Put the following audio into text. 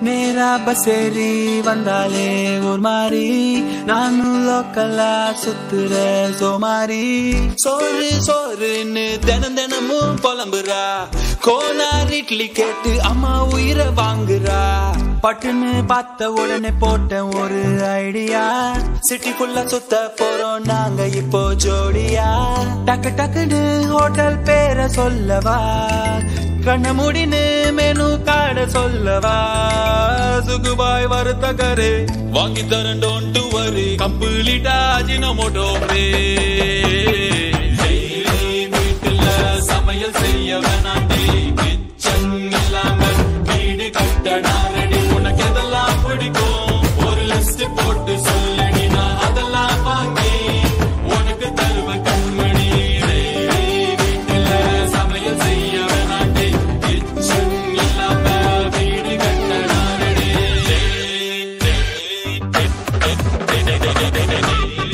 நேரா பசேரி வந்தாலே ஒரு மாதிரி நானும் லோக்கலா சுத்துற சோமாரி சோறு சோறுன்னு தினம் தினமும் புலம்புறா கோனார் இட்லி கேட்டு அம்மா உயிரை வாங்குறா பட்டுன்னு பார்த்த உடனே போட்டேன் ஒரு ஐடியா சிட்டிக்குள்ள சுத்த போறோம் நாங்க இப்போ ஜோடியா டக்கு டக்குன்னு ஹோட்டல் பேரை சொல்லவா கண்ண முடின்னு மெனு கார்ட சொல்லவா சுகுபாய் வருத்தகரு வாங்கி தரேன் டோன்ட் வரி கம்ப்ளீட்டா அஜினமோட்டோ வீட்டுல சமையல் செய்ய வேணாண்டி கிச்சன் இல்லாம வீடு கட்டடாரடி உனக்கு எதெல்லாம் பிடிக்கும் ஒரு லிஸ்ட் போட்டு சொல்லடி நான் அதெல்லாம் வாங்கி உனக்கு தருவேன் கண்மணி வீட்டுல சமையல் செய்ய வேணாண்டி கிச்சன் இல்லாம வீடு கட்டடாரடி